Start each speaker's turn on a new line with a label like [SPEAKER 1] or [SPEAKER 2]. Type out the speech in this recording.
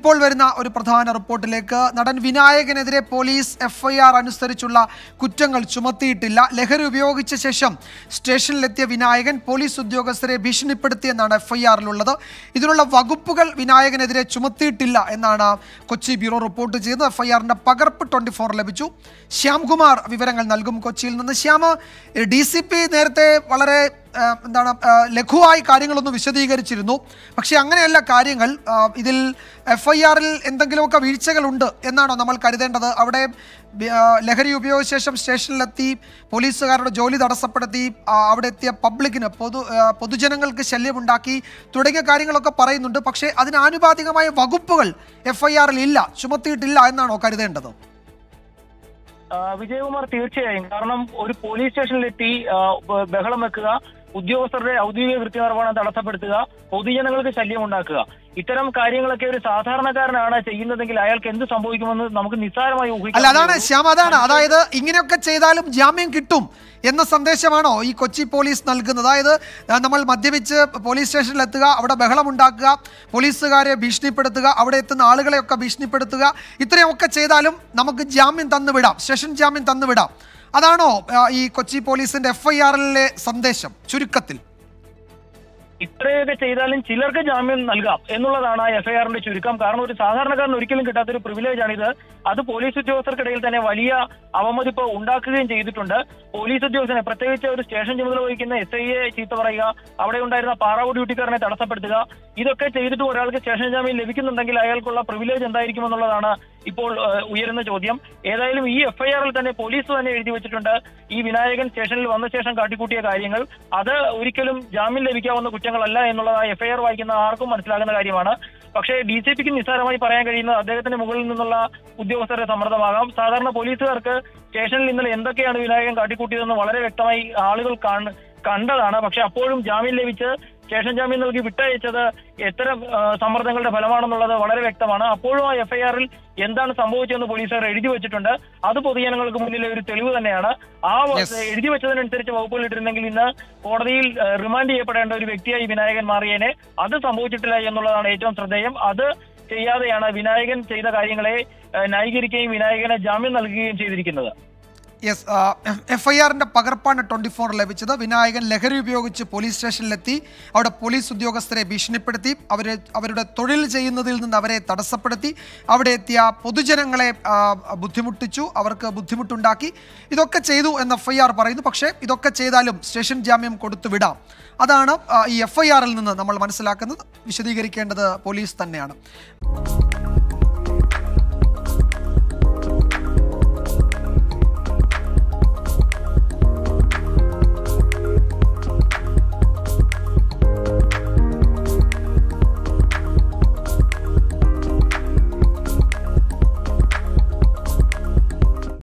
[SPEAKER 1] ഇപ്പോൾ വരുന്ന ഒരു പ്രധാന റിപ്പോർട്ടിലേക്ക് നടൻ വിനായകനെതിരെ പോലീസ് എഫ്ഐആർ അനുസരിച്ചുള്ള കുറ്റങ്ങൾ ചുമത്തിയിട്ടില്ല ലഹരി ഉപയോഗിച്ച ശേഷം സ്റ്റേഷനിലെത്തിയ വിനായകൻ പോലീസ് ഉദ്യോഗസ്ഥരെ ഭീഷണിപ്പെടുത്തിയെന്നാണ് എഫ്ഐആറിലുള്ളത് ഇതിനുള്ള വകുപ്പുകൾ വിനായകനെതിരെ ചുമത്തിയിട്ടില്ല എന്നാണ് കൊച്ചി ബ്യൂറോ റിപ്പോർട്ട് ചെയ്തത് എഫ്ഐആറിന്റെ പകർപ്പ് ട്വന്റി ഫോർ ലഭിച്ചു ശ്യാംകുമാർ വിവരങ്ങൾ നൽകും കൊച്ചിയിൽ നിന്ന് ശ്യാമ ഡി സി പി നേരത്തെ വളരെ ആ, എന്താണ് ആ, ലഘുവായി കാര്യങ്ങളൊന്ന് വിശദീകരിച്ചിരുന്നു പക്ഷേ അങ്ങനെയല്ല കാര്യങ്ങൾ ആ, ഇതിൽ എഫ് ഐ ആറിൽ എന്തെങ്കിലുമൊക്കെ വീഴ്ചകളുണ്ട് എന്നാണോ നമ്മൾ കരുതേണ്ടത് അവിടെ ബി- ആ, ലഹരി ഉപയോഗിച്ച ശേഷം സ്റ്റേഷനിലെത്തി പോലീസുകാരുടെ ജോലി തടസ്സപ്പെടുത്തി ആ, അവിടെ എത്തിയ പബ്ലിക്കിന് പൊതു ആ, പൊതുജനങ്ങൾക്ക് ശല്യമുണ്ടാക്കി തുടങ്ങിയ കാര്യങ്ങളൊക്കെ പറയുന്നുണ്ട് പക്ഷേ അതിന് ആനുപാതികമായ വകുപ്പുകൾ എഫ് ഐ ആറിൽ ഇല്ല ചുമത്തിയിട്ടില്ല എന്നാണോ കരുതേണ്ടത്
[SPEAKER 2] ആ, വിജയകുമാർ തീർച്ചയായും കാരണം ഒരു പോലീസ് സ്റ്റേഷനിലെത്തി ആ, ബ- ബഹളം വെക്കുക ഉദ്യോഗസ്ഥരുടെ ഔദ്യോഗിക കൃത്യനിർവഹണം തടസ്സപ്പെടുത്തുക പൊതുജനങ്ങൾക്ക് ശല്യം ഉണ്ടാക്കുക ഇത്തരം കാര്യങ്ങളൊക്കെ ഒരു സാധാരണക്കാരനാണ് ചെയ്യുന്നതെങ്കിൽ അയാൾക്ക് എന്ത് സംഭവിക്കുമെന്ന് നമുക്ക് നിസ്സാരമായി ഊഹിക്കാം
[SPEAKER 1] അല്ല അതാണ് ശ്യാം അതാണ് അതായത് ഇങ്ങനെയൊക്കെ ചെയ്താലും ജാമ്യം കിട്ടും എന്ന സന്ദേശമാണോ ഈ കൊച്ചി പോലീസ് നൽകുന്നത് അതായത് ആ, നമ്മൾ മദ്യപിച്ച് പോലീസ് സ്റ്റേഷനിൽ എത്തുക അവിടെ ബഹളമുണ്ടാക്കുക പോലീസുകാരെ ഭീഷണിപ്പെടുത്തുക അവിടെ എത്തുന്ന ആളുകളെയൊക്കെ ഭീഷണിപ്പെടുത്തുക ഇത്രയൊക്കെ ചെയ്താലും നമുക്ക് ജാമ്യം തന്നുവിടാം സ്റ്റേഷൻ ജാമ്യം തന്നുവിടാം അതാണോ ആ, ഈ കൊച്ചി പോലീസിന്റെ എഫ് ഐ ആറിലെ സന്ദേശം ചുരുക്കത്തിൽ
[SPEAKER 2] ഇത്രയൊക്കെ ചെയ്താലും ചിലർക്ക് ജാമ്യം നൽകാം എന്നുള്ളതാണ് ആ എഫ്ഐആറിന്റെ ചുരുക്കം കാരണം ഒരു സാധാരണക്കാരന് ഒരിക്കലും കിട്ടാത്തൊരു പ്രിവിലേജ് ആണിത് അത് പോലീസ് ഉദ്യോഗസ്ഥർക്കിടയിൽ തന്നെ വലിയ അവമതിപ്പ് ഉണ്ടാക്കുകയും ചെയ്തിട്ടുണ്ട് പോലീസ് ഉദ്യോഗസ്ഥനെ പ്രത്യേകിച്ച് ഒരു സ്റ്റേഷൻ ചുമതല വഹിക്കുന്ന എസ് ഐയെ ചീത്ത പറയുക അവിടെ ഉണ്ടായിരുന്ന പാറാവ് ഡ്യൂട്ടിക്കാരനെ തടസ്സപ്പെടുത്തുക ഇതൊക്കെ ചെയ്തിട്ട് ഒരാൾക്ക് സ്റ്റേഷൻ ജാമ്യം ലഭിക്കുന്നുണ്ടെങ്കിൽ അയാൾക്കുള്ള പ്രിവിലേജ് എന്തായിരിക്കുമെന്നുള്ളതാണ് ഇപ്പോൾ ഏഹ്, ഉയരുന്ന ചോദ്യം ഏതായാലും ഈ എഫ്ഐആറിൽ തന്നെ പോലീസ് തന്നെ എഴുതി വെച്ചിട്ടുണ്ട് ഈ വിനായകൻ സ്റ്റേഷനിൽ വന്ന ശേഷം കാട്ടിക്കൂട്ടിയ കാര്യങ്ങൾ അത് ഒരിക്കലും ജാമ്യം ലഭിക്കാവുന്ന കുറ്റങ്ങളല്ല എന്നുള്ളത് ആ എഫ്ഐആർ വായിക്കുന്ന ആർക്കും മനസ്സിലാകുന്ന കാര്യമാണ് പക്ഷേ ഡി സി പിക്ക് നിസ്സാരമായി പറയാൻ കഴിയുന്നത് അദ്ദേഹത്തിന്റെ മുകളിൽ നിന്നുള്ള ഉദ്യോഗസ്ഥരുടെ സമ്മർദ്ദമാകാം സാധാരണ പോലീസുകാർക്ക് സ്റ്റേഷനിൽ ഇന്നലെ എന്തൊക്കെയാണ് വിനായകൻ കാട്ടിക്കൂട്ടിയതെന്ന് വളരെ വ്യക്തമായി ആളുകൾ കാണ- കണ്ടതാണ് പക്ഷെ അപ്പോഴും ജാമ്യം ലഭിച്ച് സ്റ്റേഷൻ ജാമ്യം നൽകി വിട്ടയച്ചത് എത്തരം ആ, സമ്മർദ്ദങ്ങളുടെ ഫലമാണെന്നുള്ളത് വളരെ വ്യക്തമാണ് അപ്പോഴും ആ എഫ്ഐആറിൽ എന്താണ് സംഭവിച്ചതെന്ന് പോലീസുകാർ എഴുതി വെച്ചിട്ടുണ്ട് അത് പൊതുജനങ്ങൾക്ക് മുന്നിലെ ഒരു തെളിവ് തന്നെയാണ് ആ വ-
[SPEAKER 1] Yes.
[SPEAKER 2] എഴുതി വെച്ചതിനനുസരിച്ച് വകുപ്പുകൾ ഇട്ടിരുന്നെങ്കിൽ ഇന്ന് കോടതിയിൽ ആ, റിമാൻഡ് ചെയ്യപ്പെടേണ്ട ഒരു വ്യക്തിയായി വിനായകൻ മാറിയേനെ അത് സംഭവിച്ചിട്ടില്ല എന്നുള്ളതാണ് ഏറ്റവും ശ്രദ്ധേയം അത് ചെയ്യാതെയാണ് വിനായകൻ ചെയ്ത കാര്യങ്ങളെ ആ, ന്യായീകരിക്കുകയും വിനായകന് ജാമ്യം നൽകുകയും ചെയ്തിരിക്കുന്നത്
[SPEAKER 1] യെസ് എഫ് ഐ ആറിന്റെ പകർപ്പാണ് ട്വന്റി ഫോർ ലഭിച്ചത് വിനായകൻ ലഹരി ഉപയോഗിച്ച് പോലീസ് സ്റ്റേഷനിലെത്തി അവിടെ പോലീസ് ഉദ്യോഗസ്ഥരെ ഭീഷണിപ്പെടുത്തി അവരെ അവരുടെ തൊഴിൽ ചെയ്യുന്നതിൽ നിന്ന് അവരെ തടസ്സപ്പെടുത്തി അവിടെ എത്തിയ പൊതുജനങ്ങളെ ആ, ബുദ്ധിമുട്ടിച്ചു അവർക്ക് ബുദ്ധിമുട്ടുണ്ടാക്കി ഇതൊക്കെ ചെയ്തു എന്ന് എഫ് ഐ ആർ പറയുന്നു പക്ഷേ ഇതൊക്കെ ചെയ്താലും സ്റ്റേഷൻ ജാമ്യം കൊടുത്തു വിടാം അതാണ് ആ, ഈ എഫ് ഐ ആറിൽ നിന്ന് നമ്മൾ മനസ്സിലാക്കുന്നത് വിശദീകരിക്കേണ്ടത് പോലീസ് തന്നെയാണ്